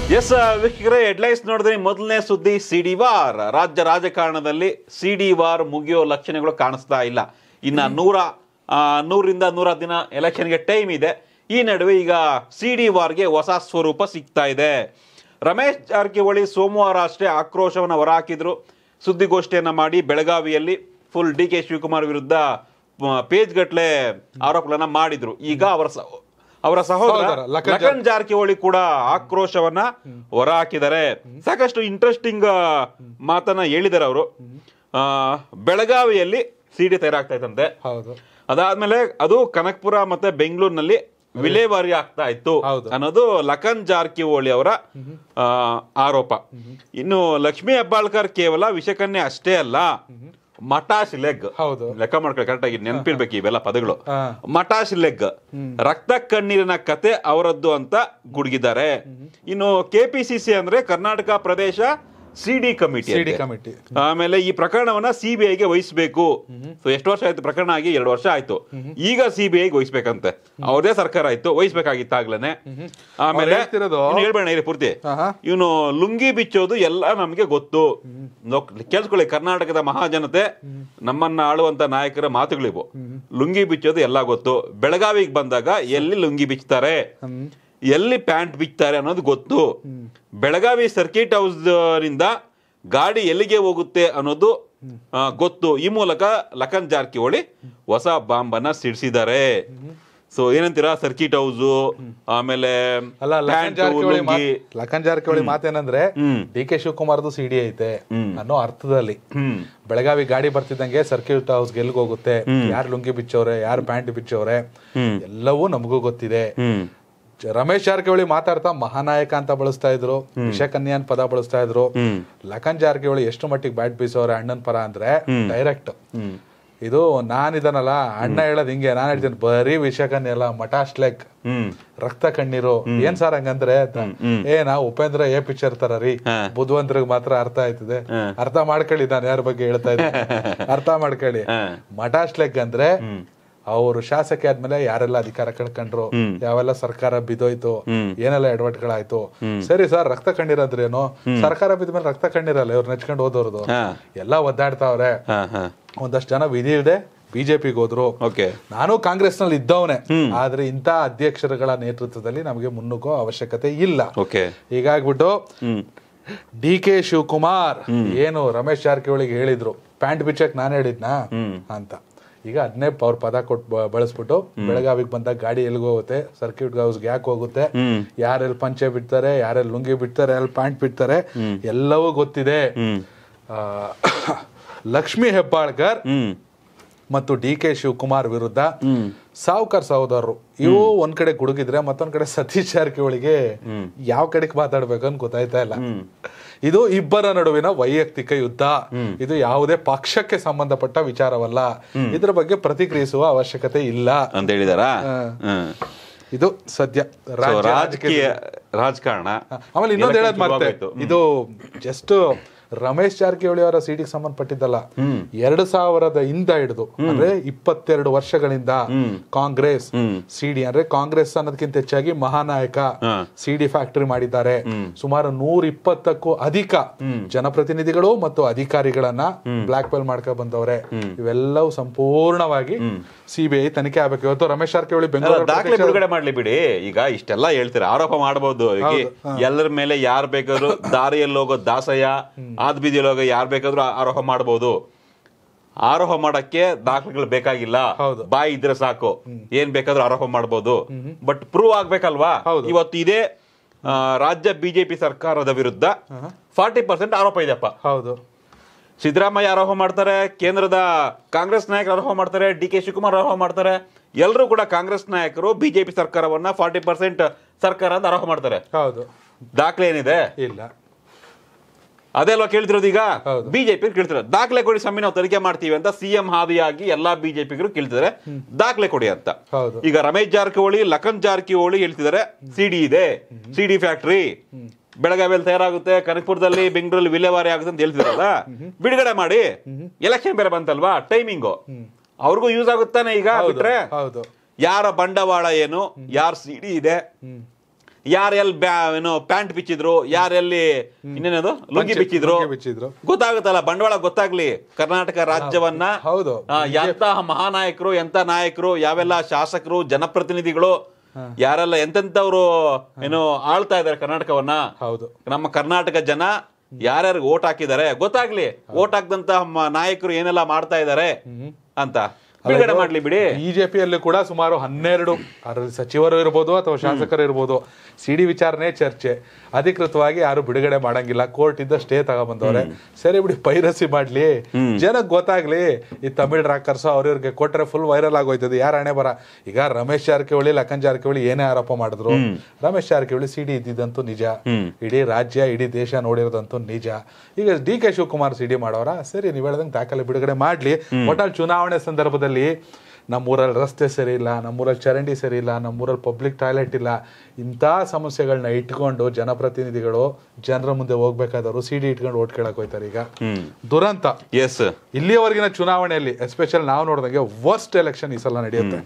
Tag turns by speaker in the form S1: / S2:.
S1: S ವೀಕ್ಷಕರೇ headlines ನೋಡಿದ್ರೆ ಮೊದಲನೇ ಸುದ್ದಿ ಸಿಡಿ ವಾರ್ ರಾಜ್ಯ ರಾಜಕಾರಣದಲ್ಲಿ ಸಿಡಿ ವಾರ್ ಮುಗಿಯೋ ಲಕ್ಷಣಗಳು ಕಾಣಿಸ್ತಾ ಇಲ್ಲ ಇನ್ನ ನೂರ ಆ, ನೂರಿಂದ ನೂರ ದಿನ ಎಲೆಕ್ಷನ್ಗೆ ಟೈಮ್ ಇದೆ ಈ ನಡುವೆ ಈಗ ಸಿಡಿ ವಾರ್ಗೆ ಹೊಸ ಸ್ವರೂಪ ಸಿಗ್ತಾ ಇದೆ ರಮೇಶ್ ಜಾರಕಿಹೊಳಿ ಸೋಮವಾರ ಅಷ್ಟೇ ಆಕ್ರೋಶವನ್ನು ಹೊರಹಾಕಿದ್ರು ಸುದ್ದಿಗೋಷ್ಠಿಯನ್ನ ಮಾಡಿ ಬೆಳಗಾವಿಯಲ್ಲಿ ಫುಲ್ ಡಿ ಕೆ ಶಿವಕುಮಾರ್ ವಿರುದ್ಧ ಪೇಜ್ ಗಟ್ಲೆ ಆರೋಪಗಳನ್ನ ಮಾಡಿದ್ರು ಈಗ ಅವರ ಸ- ಅವರ ಸಹೋದರ
S2: ಸಹೋದರ ಲಖನ್
S1: ಲಖನ್ ಜಾರಕಿಹೊಳಿ ಕೂಡ ಆಕ್ರೋಶವನ್ನ ಹೊರ ಹಾಕಿದ್ದಾರೆ ಸಾಕಷ್ಟು ಇಂಟ್ರೆಸ್ಟಿಂಗ್ ಮಾತನ್ನ ಹೇಳಿದ್ದಾರೆ ಅವರು ಬೆಳಗಾವಿಯಲ್ಲಿ ಸಿಡಿ ತಯಾರಾಗ್ತಾ ಇತ್ತಂತೆ
S2: ಹೌದು
S1: ಅದಾದ್ಮೇಲೆ ಅದು ಕನಕಪುರ ಮತ್ತೆ ಬೆಂಗಳೂರಿನಲ್ಲಿ ವಿಲೇವಾರಿ ಆಗ್ತಾ ಇತ್ತು
S2: ಹೌದು.
S1: ಅನ್ನೋದು ಲಖನ್ ಜಾರಕಿಹೊಳಿ ಅವರ ಆ, ಆರೋಪ ಇನ್ನು ಲಕ್ಷ್ಮೀ ಹೆಬ್ಬಾಳ್ಕರ್ ಕೇವಲ ವಿಷಕನ್ಯೆ ಅಷ್ಟೇ ಅಲ್ಲ ಮಟಾಶ್ ಲೆಗ್
S2: ಹೌದು
S1: ಲೆಕ್ಕ ಮಾಡ್ಕೊಳ್ಳಿ ಕರೆಕ್ಟ್ ಆಗಿ ನೆನಪಿರ್ಬೇಕು ಇವೆಲ್ಲ ಪದಗಳು
S2: ಹಾ.
S1: ಮಟಾಶ್ ಲೆಗ್ ರಕ್ತ ಕಣ್ಣೀರಿನ ಕತೆ ಅವರದ್ದು ಅಂತ ಗುಡುಗಿದ್ದಾರೆ ಇನ್ನು ಕೆಪಿಸಿಸಿ ಅಂದ್ರೆ ಕರ್ನಾಟಕ ಪ್ರದೇಶ ಸಿಡಿ ಕಮಿಟಿ
S2: ಸಿಡಿ ಕಮಿಟಿ
S1: ಆಮೇಲೆ ಈ ಪ್ರಕರಣವನ್ನ ಸಿಬಿಐಗೆ ವಹಿಸಬೇಕು ಸೊ ಎಷ್ಟು ವರ್ಷ ಆಯ್ತು ಪ್ರಕರಣ ಆಗಿ ಎರಡು ವರ್ಷ ಆಯ್ತು ಈಗ ಸಿಬಿಐಗೆ ವಹಿಸ್ಬೇಕಂತೆ ಅವ್ರದೇ ಸರ್ಕಾರ ಆಯ್ತು ವಹಿಸ್ಬೇಕಾಗಿತ್ತು ಆಗ್ಲೇನೆ ಆಮೇಲೆ
S2: ಅವ್ರು ಹೇಳ್ತಿರೋದು-
S1: ಇನ್ನು ಹೇಳ್ಬೇಡ ಇರಿ ಪೂರ್ತಿ
S2: ಆಹಾ.
S1: ಇವನು ಲುಂಗಿ ಬಿಚ್ಚೋದು ಎಲ್ಲ ನಮ್ಗೆ ಗೊತ್ತು ನೋಕ್- ಕೇಳಿಸ್ಕೊಳ್ಳಿ ಕರ್ನಾಟಕದ ಮಹಾಜನತೆ ನಮ್ಮನ್ನ ಆಳುವಂತ ನಾಯಕರ ಮಾತುಗಳಿವು ಲುಂಗಿ ಬಿಚ್ಚೋದು ಎಲ್ಲ ಗೊತ್ತು ಬೆಳಗಾವಿಗೆ ಬಂದಾಗ ಎಲ್ಲಿ ಲುಂಗಿ ಬಿಚ್ತಾರೆ ಎಲ್ಲಿ ಪ್ಯಾಂಟ್ ಬಿಚ್ತಾರೆ ಅನ್ನೋದು ಗೊತ್ತು ಬೆಳಗಾವಿ ಸರ್ಕಿಟ್ ಹೌಸ್ ನಿಂದ ಗಾಡಿ ಎಲ್ಲಿಗೆ ಹೋಗುತ್ತೆ ಅನ್ನೋದು ಆ, ಗೊತ್ತು ಈ ಮೂಲಕ ಲಖನ್ ಜಾರಕಿಹೊಳಿ ಹೊಸ ಬಾಂಬನ್ನ ಸಿಡಿಸಿದ್ದಾರೆ ಸೊ ಏನಂತೀರಾ ಸರ್ಕಿಟ್ ಹೌಸ್ ಆಮೇಲೆ
S2: ಅಲ್ಲ ಲಖನ್
S1: ಪ್ಯಾಂಟು,
S2: ಜಾರಕಿಹೊಳಿ ಮಾತ್-
S1: ಲುಂಗಿ
S2: ಲಖನ್ ಜಾರಕಿಹೊಳಿ ಮಾತೇನಂದ್ರೆ
S1: ಹ್ಮ್.
S2: ಡಿ ಕೆ ಶಿವಕುಮಾರ್ದು ಸಿಡಿ ಐತೆ ಅನ್ನೋ ಅರ್ಥದಲ್ಲಿ
S1: ಹ್ಮ್
S2: ಬೆಳಗಾವಿ ಗಾಡಿ ಬರ್ತಿದ್ದಂಗೆ ಸರ್ಕ್ಯೂಟ್ ಹೌಸ್ ಗೆಲ್ಗ್ ಹೋಗುತ್ತೆ ಯಾರು ಲುಂಗಿ ಬಿಚ್ಚವ್ರೆ ಯಾರು ಪ್ಯಾಂಟ್ ಬಿಚ್ಚವ್ರೆ ಎಲ್ಲವೂ ನಮಗೂ ಗೊತ್ತಿದೆ
S1: ಹ್ಮ್
S2: ಜ- ರಮೇಶ್ ಜಾರಕಿಹೊಳಿ ಮಾತಾಡ್ತಾ ಮಹಾನಾಯಕ ಅಂತ ಬಳಸ್ತಾ ಇದ್ರು ವಿಷಕನ್ಯಾ ಅಂತ ಪದ ಬಳಸ್ತಾ ಇದ್ರು ಲಖನ್ ಜಾರಕಿಹೊಳಿ ಎಷ್ಟು ಮಟ್ಟಿಗೆ ಬ್ಯಾಟ್ ಬೀಸೋರೆ ಅಣ್ಣನ್ ಪರ ಅಂದ್ರೆ ಡೈರೆಕ್ಟ್ ಇದು ನಾನಿದನಲ್ಲ ಅಣ್ಣ ಹೇಳೋದ್ ಹಿಂಗೆ ನಾನ್ ಹೇಳ್ತೀನಿ ಬರೀ ವಿಷಕನ್ಯ ಅಲ್ಲ ಮಟಾಶ್ ಲೆಗ್
S1: ಹ್ಮ್
S2: ರಕ್ತ ಕಣ್ಣೀರು ಏನ್ ಸರ್ ಹಂಗಂದ್ರೆ ಅಂತ. ಏ ನಾ ಉಪೇಂದ್ರ ಎ ಪಿಕ್ಚರ್ ತರ ರೀ ಬುದ್ಧವಂತರಿಗೆ ಮಾತ್ರ ಅರ್ಥ ಆಯ್ತದೆ ಅರ್ಥ ಮಾಡ್ಕೊಳ್ಳಿ ನಾನು ಯಾರ ಬಗ್ಗೆ ಹೇಳ್ತಾ ಇದ್ದೀನಿ ಅರ್ಥ ಮಾಡ್ಕೊಳ್ಳಿ ಮಟಾಶ್ ಲೆಗ್ ಅಂದ್ರೆ ಅವರು ಶಾಸಕಿ ಆದ್ಮೇಲೆ ಯಾರೆಲ್ಲ ಅಧಿಕಾರ ಕಳ್ಕೊಂಡ್ರು ಯಾವೆಲ್ಲ ಸರ್ಕಾರ ಬಿದ್ದೋಯ್ತು ಏನೆಲ್ಲ ಎಡವಟ್ಗಳಾಯ್ತು ಸರಿ ಸರ್ ರಕ್ತ ಕಣ್ಣೀರಂದ್ರೆ ಏನು ಸರ್ಕಾರ ಬಿದ್ಮೇಲೆ ರಕ್ತ ಕಣ್ಣೀರಲ್ಲ ಇವ್ರು ನೆಚ್ಕೊಂಡು ಹೋದವ್ರದು
S1: ಹಾ.
S2: ಎಲ್ಲ ಒದ್ದಾಡ್ತಾವ್ರೆ
S1: ಹಾ ಹಾ
S2: ಒಂದಷ್ಟು ಜನ ವಿಧಿ ಇಲ್ದೆ ಬಿಜೆಪಿಗೆ ಹೋದ್ರು
S1: ಓಕೆ
S2: ನಾನು ಕಾಂಗ್ರೆಸ್ ನಲ್ಲಿ ಇದ್ದವನೇ ಆದ್ರೆ ಇಂಥ ಅಧ್ಯಕ್ಷರುಗಳ ನೇತೃತ್ವದಲ್ಲಿ ನಮಗೆ ಮುನ್ನುಗ್ಗೋ ಅವಶ್ಯಕತೆ ಇಲ್ಲ
S1: ಓಕೆ
S2: ಹೀಗಾಗ್ಬಿಟ್ಟು ಡಿ ಕೆ ಶಿವಕುಮಾರ್ ಏನು ರಮೇಶ್ ಜಾರಕಿಹೊಳಿಗೆ ಹೇಳಿದ್ರು ಪ್ಯಾಂಟ್ ಬಿಚ್ಚಕ್ ನಾನು ಹೇಳಿದ್ನಾ ಅಂತ ಈಗ ಅದನ್ನೇ ಅವ್ರ ಪದ ಕೊಟ್ಟು ಬ- ಬಳಸ್ಬಿಟ್ಟು ಬೆಳಗಾವಿಗೆ ಬಂದಾಗ ಗಾಡಿ ಎಲ್ಲಿಗೆ ಹೋಗುತ್ತೆ ಸರ್ಕ್ಯೂಟ್ ಹೌಸ್ಗೆ ಯಾಕೆ ಹೋಗುತ್ತೆ ಯಾರೆಲ್ಲಿ ಪಂಚೆ ಬಿಡ್ತಾರೆ ಯಾರೆಲ್ಲಿ ಲುಂಗಿ ಬಿಡ್ತಾರೆ ಯಾರು ಪ್ಯಾಂಟ್ ಬಿಡ್ತಾರೆ ಎಲ್ಲವೂ ಗೊತ್ತಿದೆ ಆ, ಲಕ್ಷ್ಮಿ ಹೆಬ್ಬಾಳ್ಕರ್
S1: ಹ್ಮ್
S2: ಮತ್ತು ಡಿ ಕೆ ಶಿವಕುಮಾರ್ ವಿರುದ್ಧ ಸಾವ್ಕರ್ ಸಹೋದರರು ಇವು ಒಂದ್ ಕಡೆ ಗುಡುಗಿದ್ರೆ ಮತ್ತೊಂದ್ ಕಡೆ ಸತೀಶ್ ಜಾರಕಿಹೊಳಿಗೆ ಯಾವ ಕಡೆಗೆ ಮಾತಾಡ್ಬೇಕು ಅಂತ ಗೊತ್ತಾಯ್ತಾ ಇಲ್ಲ ಇದು ಇಬ್ಬರ ನಡುವಿನ ವೈಯಕ್ತಿಕ ಯುದ್ಧ ಇದು ಯಾವುದೇ ಪಕ್ಷಕ್ಕೆ ಸಂಬಂಧಪಟ್ಟ ವಿಚಾರವಲ್ಲ ಇದ್ರ ಬಗ್ಗೆ ಪ್ರತಿಕ್ರಿಯಿಸುವ ಅವಶ್ಯಕತೆ ಇಲ್ಲ
S1: ಅಂತ ಹೇಳಿದಾರಾ ಹ್ಮ್
S2: ಇದು ಸದ್ಯ
S1: So,
S2: ರಾಜ್ಯ
S1: ರಾಜಕೀಯ ರಾಜಕಾರಣ
S2: ಆಮೇಲೆ ಇನ್ನೊಂದು ಹೇಳೋದ್
S1: election
S2: ಮತ್ತೆ
S1: ಶುರುವಾಗೋಯ್ತು.
S2: ಇದು ಜಸ್ಟ್ ರಮೇಶ್ ಜಾರಕಿಹೊಳಿ ಅವರ ಸಿಟಿಗೆ ಸಂಬಂಧಪಟ್ಟಿದ್ದಲ್ಲ ಎರಡು ಸಾವಿರದ ಇಂದ ಹಿಡಿದು ಅಂದ್ರೆ ಇಪ್ಪತ್ತೆರಡು ವರ್ಷಗಳಿಂದ ಕಾಂಗ್ರೆಸ್ ಸಿಡಿ ಅಂದ್ರೆ ಕಾಂಗ್ರೆಸ್ ಅನ್ನೋದಕ್ಕಿಂತ ಹೆಚ್ಚಾಗಿ ಮಹಾನಾಯಕ ಸಿಡಿ ಫ್ಯಾಕ್ಟರಿ ಮಾಡಿದ್ದಾರೆ ಸುಮಾರು ನೂರ ಇಪ್ಪತ್ತಕ್ಕೂ ಅಧಿಕ ಜನಪ್ರತಿನಿಧಿಗಳು ಮತ್ತು ಅಧಿಕಾರಿಗಳನ್ನ ಬ್ಲಾಕ್ ಮೇಲ್ ಮಾಡ್ಕೊಂಡ್ ಬಂದವ್ರೆ ಇವೆಲ್ಲವೂ ಸಂಪೂರ್ಣವಾಗಿ ಸಿಬಿಐ ತನಿಖೆ ಆಗ್ಬೇಕು ಇವತ್ತು ರಮೇಶ್ ಜಾರಕಿಹೊಳಿ
S1: ಅಲ್ಲ,
S2: ಬೆಂಗಳೂರು
S1: ದಾಖಲೆ ಬಿಡುಗಡೆ ಮಾಡ್ಲಿ ಬಿಡಿ ಈಗ ಇಷ್ಟೆಲ್ಲ ಹೇಳ್ತೀರಾ ಆರೋಪ ಮಾಡಬಹುದು ಎಲ್ಲರ ಮೇಲೆ ಯಾರ್ ಬೇಕಾದ್ರು ದಾರಿಯಲ್ಲಿ ಹೋಗೋ ದಾಸಯ್ಯ ಆದ್ ಬೀದಿಯಲ್ಲಿ ಹೋಗೋ ಯಾರ್ ಬೇಕಾದ್ರೂ ಆರೋಪ ಮಾಡಬಹುದು ಆರೋಪ ಮಾಡಕ್ಕೆ ದಾಖಲೆಗಳು ಬೇಕಾಗಿಲ್ಲ
S2: ಹೌದು.
S1: ಬಾಯಿ ಇದ್ರೆ ಸಾಕು ಏನ್ ಬೇಕಾದ್ರೂ ಆರೋಪ ಮಾಡಬಹುದು ಬಟ್ ಪ್ರೂವ್ ಆಗ್ಬೇಕಲ್ವಾ
S2: ಹೌದು.
S1: ಇವತ್ತು ಇದೇ ಆ, ರಾಜ್ಯ ಬಿಜೆಪಿ ಸರ್ಕಾರದ ವಿರುದ್ಧ ಫಾರ್ಟಿ ಪರ್ಸೆಂಟ್ ಆರೋಪ ಇದೆಯಪ್ಪ
S2: ಹೌದು
S1: ಸಿದ್ದರಾಮಯ್ಯ ಆರೋಪ ಮಾಡ್ತಾರೆ ಕೇಂದ್ರದ ಕಾಂಗ್ರೆಸ್ ನಾಯಕರು ಆರೋಪ ಮಾಡ್ತಾರೆ ಡಿ ಕೆ ಶಿವಕುಮಾರ್ ಆರೋಪ ಮಾಡ್ತಾರೆ ಎಲ್ಲರೂ ಕೂಡ ಕಾಂಗ್ರೆಸ್ ನಾಯಕರು ಬಿಜೆಪಿ ಸರ್ಕಾರವನ್ನ ಫಾರ್ಟಿ ಪರ್ಸೆಂಟ್ ಸರ್ಕಾರ ಅಂತ ಆರೋಪ ಮಾಡ್ತಾರೆ
S2: ಹೌದು
S1: ದಾಖಲೆ ಏನಿದೆ
S2: ಇಲ್ಲ
S1: ಅದೆಲ್ಲ ಕೇಳ್ತಿರೋದು ಈಗ
S2: ಹೌದು.
S1: ಬಿಜೆಪಿ ಕೇಳ್ತಿರೋದು ದಾಖಲೆ ಕೊಡಿ ಸ್ವಾಮಿ ನಾವು ತನಿಖೆ ಮಾಡ್ತೀವಿ ಅಂತ ಸಿಎಂ ಹಾದಿಯಾಗಿ ಎಲ್ಲಾ ಬಿಜೆಪಿಗರು ಕೇಳ್ತಿದ್ದಾರೆ ದಾಖಲೆ ಕೊಡಿ ಅಂತ
S2: ಹೌದು
S1: ಈಗ ರಮೇಶ್ ಜಾರಕಿಹೊಳಿ ಲಖನ್ ಜಾರಕಿಹೊಳಿ ಹೇಳ್ತಿದ್ದಾರೆ ಸಿಡಿ ಇದೆ ಸಿಡಿ ಫ್ಯಾಕ್ಟ್ರಿ ಬೆಳಗಾವಿಯಲ್ಲಿ ತಯಾರಾಗುತ್ತೆ ಕನಕಪುರದಲ್ಲಿ ಬೆಂಗಳೂರಲ್ಲಿ ವಿಲೇವಾರಿ ಆಗುತ್ತೆ ಅಂತ ಹೇಳ್ತಿದ್ರಲ್ಲ ಬಿಡುಗಡೆ ಮಾಡಿ ಎಲೆಕ್ಷನ್ ಬೇರೆ ಬಂತಲ್ವಾ ಟೈಮಿಂಗು ಅವ್ರಿಗೂ ಯೂಸ್ ಆಗುತ್ತಾನೆ ಈಗ
S2: ಹೌದು
S1: ಬಿಟ್ರೆ
S2: ಹೌದು
S1: ಯಾರ ಬಂಡವಾಳ ಏನು ಯಾರ ಸಿಡಿ ಇದೆ ಯಾರೆಲ್ಲಿ ಏನು ಪ್ಯಾಂಟ್ ಬಿಚ್ಚಿದ್ರು ಯಾರೆಲ್ಲಿ ಇನ್ನೇನದು ಲುಂಗಿ
S2: ಪಂಚೆ-
S1: ಬಿಚ್ಚಿದ್ರು
S2: ಲುಂಗಿ ಬಿಚ್ಚಿದ್ರು.
S1: ಗೊತ್ತಾಗುತ್ತಲ್ಲ ಬಂಡವಾಳ ಗೊತ್ತಾಗ್ಲಿ ಕರ್ನಾಟಕ ರಾಜ್ಯವನ್ನ
S2: ಹೌದು.
S1: ಆ, ಎಂತ ಮಹಾನಾಯಕರು ಎಂತ ನಾಯಕರು ಯಾವೆಲ್ಲ ಶಾಸಕರು ಜನಪ್ರತಿನಿಧಿಗಳು ಯಾರೆಲ್ಲ ಎಂತೆಂತವ್ರು ಏನು ಆಳ್ತಾ ಇದಾರೆ ಕರ್ನಾಟಕವನ್ನ
S2: ಹೌದು
S1: ನಮ್ಮ ಕರ್ನಾಟಕ ಜನ ಯಾರ್ಯಾರಿಗೆ ಓಟ್ ಹಾಕಿದ್ದಾರೆ ಗೊತ್ತಾಗ್ಲಿ ಓಟ್ ಹಾಕ್ದಂತ ಮ- ನಾಯಕರು ಏನೆಲ್ಲ ಮಾಡ್ತಾ ಇದ್ದಾರೆ ಅಂತ ಬಿಡುಗಡೆ ಮಾಡ್ಲಿ ಬಿಡಿ
S2: ಬಿಜೆಪಿಯಲ್ಲಿ ಕೂಡ ಸುಮಾರು ಹನ್ನೆರಡು ಅದರಲ್ಲಿ ಸಚಿವರು ಇರ್ಬೋದು ಅಥವಾ ಶಾಸಕರು ಇರ್ಬೋದು ಸಿಡಿ ವಿಚಾರನೆ ಚರ್ಚೆ ಅಧಿಕೃತವಾಗಿ ಯಾರು ಬಿಡುಗಡೆ ಮಾಡಂಗಿಲ್ಲ ಕೋರ್ಟ್ ಇಂದ ಸ್ಟೇ ತಗೊಬಂದವ್ರೆ ಸರಿ ಬಿಡಿ ಪೈರಸಿ ಮಾಡ್ಲಿ ಜನಕ್ಕೆ ಗೊತ್ತಾಗ್ಲಿ ಈ ತಮಿಳ್ ರಾಕರ್ಸ್ ಅವ್ರವ್ರಿಗೆ ಕೊಟ್ರೆ ಫುಲ್ ವೈರಲ್ ಆಗೋಯ್ತದೆ ಯಾರ ಹಣೆ ಬರ ಈಗ ರಮೇಶ್ ಜಾರಕಿಹೊಳಿ ಲಖನ್ ಜಾರಕಿಹೊಳಿ ಏನೇ ಆರೋಪ ಮಾಡಿದ್ರು ರಮೇಶ್ ಜಾರಕಿಹೊಳಿ ಸಿಡಿ ಇದ್ದಿದ್ದಂತೂ ನಿಜ ಇಡೀ ರಾಜ್ಯ ಇಡೀ ದೇಶ ನೋಡಿರೋದಂತೂ ನಿಜ ಈಗ ಡಿ ಕೆ ಶಿವಕುಮಾರ್ ಸಿಡಿ ಮಾಡೋರ ಸರಿ ನೀವ್ ಹೇಳ್ದಂಗೆ ದಾಖಲೆ ಬಿಡುಗಡೆ ಮಾಡ್ಲಿ ಒಟ್ಟಲ್ಲಿ ಚುನಾವಣೆ ಸಂದರ್ಭದಲ್ಲಿ ನಮ್ಮೂರಲ್ಲಿ ರಸ್ತೆ ಸರಿ ಇಲ್ಲ ನಮ್ಮೂರಲ್ಲಿ ಚರಂಡಿ ಸರಿ ಇಲ್ಲ ನಮ್ಮೂರಲ್ಲಿ ಪಬ್ಲಿಕ್ ಟಾಯ್ಲೆಟ್ ಇಲ್ಲ ಇಂಥ ಸಮಸ್ಯೆಗಳನ್ನ ಇಟ್ಕೊಂಡು ಜನಪ್ರತಿನಿಧಿಗಳು ಜನರ ಮುಂದೆ ಹೋಗ್ಬೇಕಾದವರು ಸಿಡಿ ಇಟ್ಕೊಂಡು ಓಟ್ ಕೇಳಕ್ ಹೋಯ್ತಾರೆ ಈಗ ದುರಂತ
S1: ಎಸ್
S2: ಇಲ್ಲಿಯವರೆಗಿನ ಚುನಾವಣೆಯಲ್ಲಿ ಎಸ್ಪೆಷಲ್ ನಾವು ನೋಡಿದಂಗೆ ವರ್ಸ್ಟ್ ಎಲೆಕ್ಷನ್ ಈ ಸಲ ನಡೆಯುತ್ತೆ